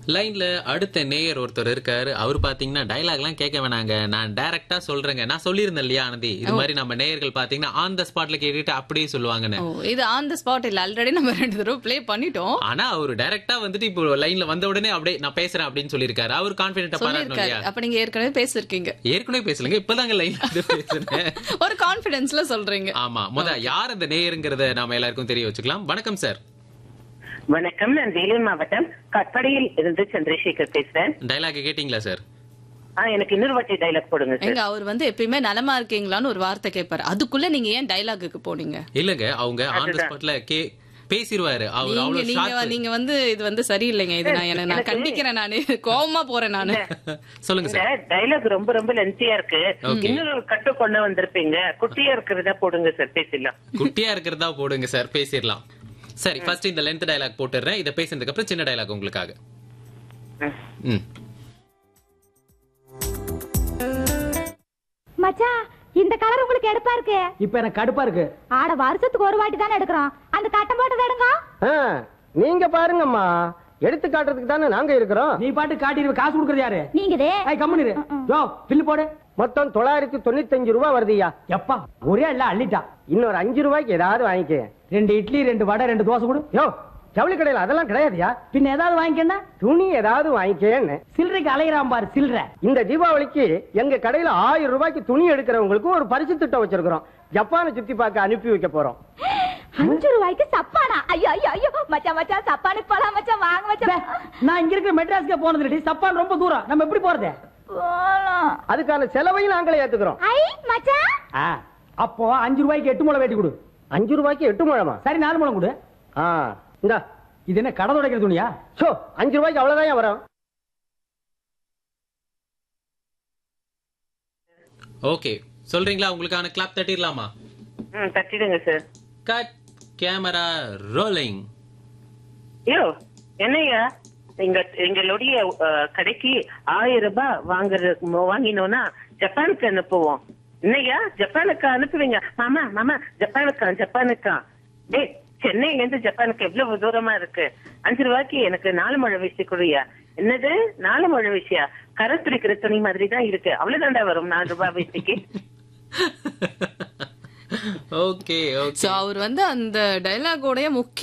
லைன்ல அடுத்த நேயர் ஒருத்தர் இருக்காரு அவர் பாத்தீங்கன்னா டயலாக் எல்லாம் கேட்க வேணாங்க நான் டைரக்டா சொல்றேங்க நான் சொல்லியிருந்தேன் இல்லையா ஆனந்தி இது மாதிரி நம்ம நேயர்கள் பாத்தீங்கன்னா ஆன் த ஸ்பாட்ல கேட்டுட்டு அப்படியே சொல்லுவாங்கன்னு ஓ இது ஆன் த ஸ்பாட் இல்ல ஆல்ரெடி நம்ம ரெண்டு தடவை ப்ளே பண்ணிட்டோம் ஆனா அவர் டைரக்டா வந்துட்டு இப்போ லைன்ல வந்த உடனே அப்படியே நான் பேசுறேன் அப்படின்னு சொல்லியிருக்காரு அவர் கான்பிடென்ட்டா பாராட்டணும் சொல்லியிருக்காரு இல்லையா அப்ப நீங்க ஏற்கனவே பேசிருக்கீங்க ஏற்கனவே பேசலங்க இப்பதாங்க லைன்ல இருந்து பேசுறேன் ஒரு கான்பிடன்ஸ்ல சொல்றீங்க ஆமா முத யார் அந்த நேயருங்கிறத நாம எல்லாருக்கும் தெரிய வச்சுக்கலாம் வணக்கம் சார் வணக்கம் நான் வேலூர் மாவட்டம் கட்படியில் இருந்து சந்திரசேகர் பேசுறேன் டயலாக் கேட்டீங்களா சார் ஆ, எனக்கு இன்னொரு வாட்டி டைலாக் போடுங்க சார் எங்க அவர் வந்து எப்பயுமே நலமா இருக்கீங்களான்னு ஒரு வார்த்தை கேட்பாரு அதுக்குள்ள நீங்க ஏன் டைலாக்குக்கு போனீங்க இல்லங்க அவங்க ஆன் த ஸ்பாட்ல கே பேசிடுவாரு அவர் நீங்க அவ்வளவு நீங்க ஷார்ப் நீங்க வந்து இது வந்து சரியில்லைங்க இது நான் எனக்கு நான் கண்டிக்கிறேன் நானு கோவமா போறேன் நானு சொல்லுங்க இந்த சார் டைலாக் ரொம்ப ரொம்ப லென்த்தியா இருக்கு இன்னொரு ஒரு கட்டு கொண்டு வந்திருப்பீங்க குட்டியா இருக்கிறதா போடுங்க சார் பேசிடலாம் குட்டியா இருக்கிறதா போடுங்க சார் பேசிடலாம் சரி ஃபர்ஸ்ட் இந்த லென்த் டயலாக் போட்டுறேன் இதை பேசினதுக்கு அப்புறம் சின்ன டயலாக் உங்களுக்காக ம் மச்சான் இந்த கலர் உங்களுக்கு எடுப்பா இருக்கு இப்ப எனக்கு கடுப்பா இருக்கு ஆட வருஷத்துக்கு ஒரு வாட்டி தானே எடுக்கிறோம் அந்த கட்டம் போட்டது எடுங்க ஆ, நீங்க பாருங்கம்மா எடுத்து காட்டுறதுக்கு தானே நாங்க இருக்கிறோம் நீ பாட்டு காட்டிடுவ காசு கொடுக்கறது யாரு நீங்கதே ஐய் கம்முனு இரு. யோ பில்லு போடு மொத்தம் தொள்ளாயிரத்தி தொண்ணூத்தஞ்சு ரூபாய் வருதுய்யா எப்பா ஒரே இல்ல அள்ளிட்டா இன்னொரு அஞ்சு ரூபாய்க்கு ஏதாவது வாங்கிக்க ரெண்டு இட்லி ரெண்டு வடை ரெண்டு தோசை கொடு யோ ஜவுளி கடையில அதெல்லாம் கிடையாதுயா பின்ன ஏதாவது வாங்கிக்கன்னா துணி ஏதாவது வாங்கிக்கேன்னு சில்லறைக்கு அலையிறான் பாரு சில்லற இந்த தீபாவளிக்கு எங்க கடையில ஆயிரம் ரூபாய்க்கு துணி எடுக்கிறவங்களுக்கு ஒரு பரிசு திட்டம் வச்சிருக்கிறோம் ஜப்பானை சுத்தி பார்க்க அனுப்பி வைக்க போறோம் அஞ்சு ரூபாய்க்கு சப்பானா ஐயோ ஐயோ ஐயோ மச்சான் மச்சான் சப்பானுக்கு போலாம் மச்சான் வாங்க டே, மச்சான் நான் இங்க இருக்கிற மெட்ராஸ்க்கே போனது இல்லடி சப்பான் ரொம்ப தூரம் நம்ம எப்படி போறது போலாம் அதுக்கான செலவையும் நாங்களே ஏத்துக்கிறோம் ஐ மச்சான் ஆ, அப்போ அஞ்சு ரூபாய்க்கு எட்டு முளை வெட்டி கொடு அஞ்சு ரூபாய்க்கு எட்டு முழமா சரி நாலு முளம் கொடு ஆ இந்தா இது என்ன கடை துடைக்கிற துணியா சோ அஞ்சு ரூபாய்க்கு அவ்வளவுதான் வரும் ஓகே சொல்றீங்களா உங்களுக்கான கிளாப் தட்டிடலாமா ம் தட்டிடுங்க சார் கட் கேமரா ரோலிங் ஐயோ என்னய்யா எங்க எங்களுடைய அஹ், கடைக்கு ஆயிரம் ரூபாய் வாங்குற வாங்கினோம்னா ஜப்பானுக்கு அனுப்புவோம் என்னய்யா ஜப்பானுக்கு அனுப்புவீங்க மாமா மாமா ஜப்பானுக்கா ஜப்பானுக்கா டேய் சென்னையில இருந்து ஜப்பானுக்கு எவ்வளவு தூரமா இருக்கு அஞ்சு ரூபாய்க்கு எனக்கு நாலு மழை வீசி கொடுயா என்னது நாலு மழை வீசியா கரை துடிக்கிற துணி மாதிரி தான் இருக்கு அவ்வளவுதான்டா வரும் நாலு ரூபாய் வீசிக்கு ஓகே ஓகே சோ அவர் வந்து அந்த டைலாகோடைய முக்கிய